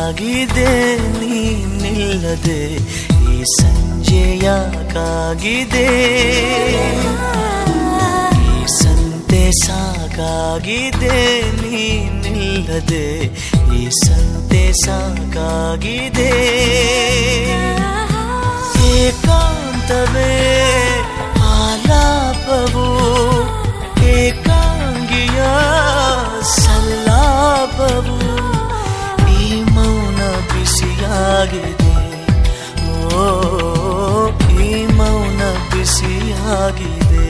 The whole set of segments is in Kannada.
ಕಾಗಿದೆ ನೀನಿಲ್ಲದೆ ಈ ಸಂಜೆಯ ಕಾಗಿದೆ ಈ ಸಂತೆ ಸಾಕಾಗಿದೆ ನೀನಿಲ್ಲದೆ ಈ ಸಂತೆ ಸಾಕಾಗಿದೆ ಏಕಾಂತವೇ ಆಲಾಪವು ಏಕಾಂಗಿಯ ಸಲ್ಲಾಪವು ಈ ಮೌನ ಬಿಸಿಯಾಗಿದೆ ಓ ಈ ಮೌನ ಬಿಸಿಯಾಗಿದೆ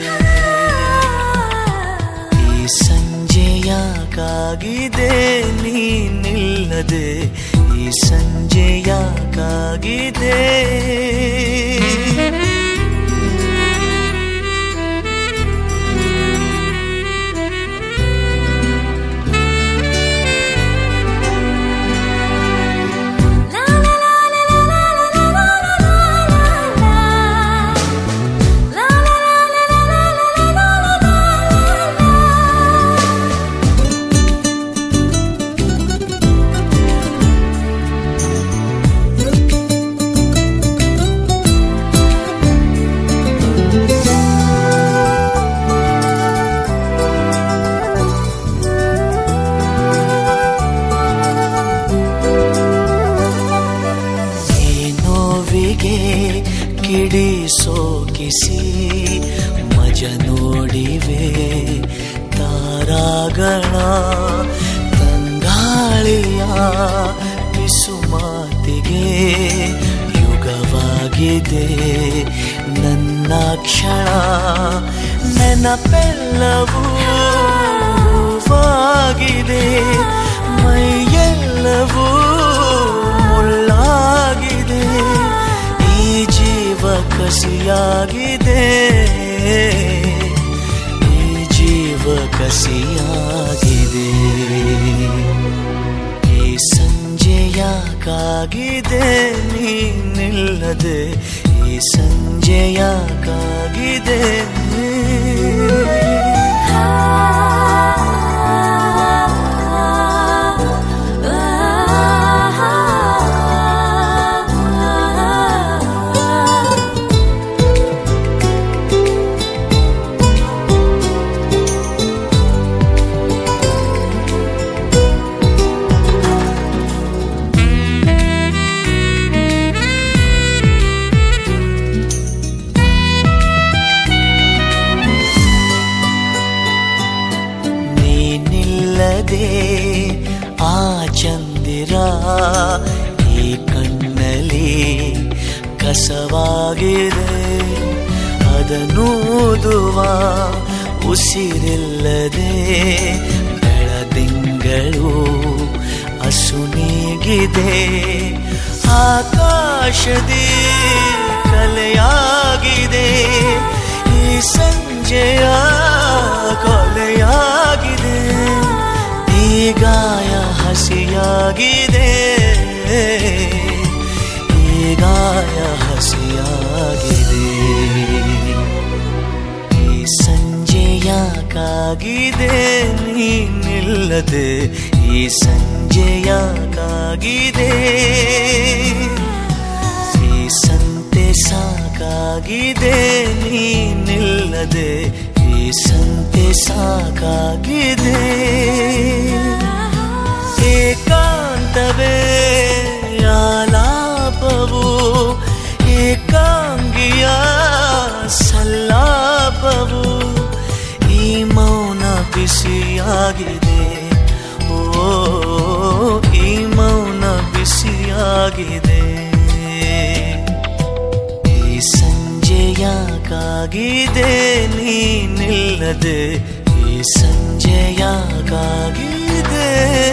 ಈ ಸಂಜೆಯ ಕಾಗಿದೆ ನೀನಿಲ್ಲದೆ ಈ ಸಂಜೆಯ ಕಾಗಿದೆ ಈ ನೋವಿಗೆ ಕಿಡಿ ಸೋಕಿಸಿ ಮಜ ನೋಡಿವೆ ತಾರಾಗಳ ತಂಗಾಳಿಯ ಪಿಸು ಮಾತಿಗೆ ಯುಗವಾಗಿದೆ ನನ್ನ ಕ್ಷಣ ನೆನಪೆಲ್ಲವೂ ಹೂವಾಗಿದೆ ಮೈಯೆಲ್ಲವೂ ಮುಳ್ಳಾಗಿದೆ ಈ ಜೀವ ಕಸಿಯಾಗಿದೆ ಈ ಜೀವ ಕಸಿಯಾಗಿದೆ ಈ ಸಂಜೆಯ ಕಾಗಿದೆ ನೀನಿಲ್ಲದೆ ಈ ಸಂಜೆಯ ಕಾಗಿದೆ ನೀನಿಲ್ಲದೆ ಆ ಚಂದಿರ ಈ ಕಣ್ಣಲ್ಲಿ ಕಸವಾಗಿದೆ ಅದನ್ನೂದುವ ಉಸಿರಿಲ್ಲದೆ ಬೆಳದಿಂಗಳು ಅಸುನೀಗಿದೆ ಆಕಾಶದಿ ಕಲೆಯಾಗಿದೆ ಈ ಸಂಜೆಯ ಕೊಲೆಯಾಗಿದೆ ಈ ಗಾಯ ಹಸಿಯಾಗಿದೆ ಈ ಗಾಯ ಹಸಿಯಾಗಿದೆ ಈ ಸಂಜೆಯ ಕಾಗಿದೆ ನೀನಿಲ್ಲದೆ ಈ ಸಂಜೆಯ ಕಾಗಿದೆ ಈ ಸಂತೆ ಸಾಕಾಗಿದೆ ನೀನಿಲ್ಲದೆ ಈ ಸಂತೆ ಸಾಕಾಗಿದೆ ಏಕಾಂತವೇ ಆಲಾಪವು ಏಕಾಂಗಿಯ ಸಲ್ಲಾಪವು ಈ ಮೌನ ಬಿಸಿಯಾಗಿದೆ ಓ ಈ ಮೌನ ಬಿಸಿಯಾಗಿದೆ ಈ ಸಂಜೆಯ ಕಾಗಿದೆ ನೀನಿಲ್ಲದೆ ಈ ಸಂಜೆಯ ಕಾಗಿದೆ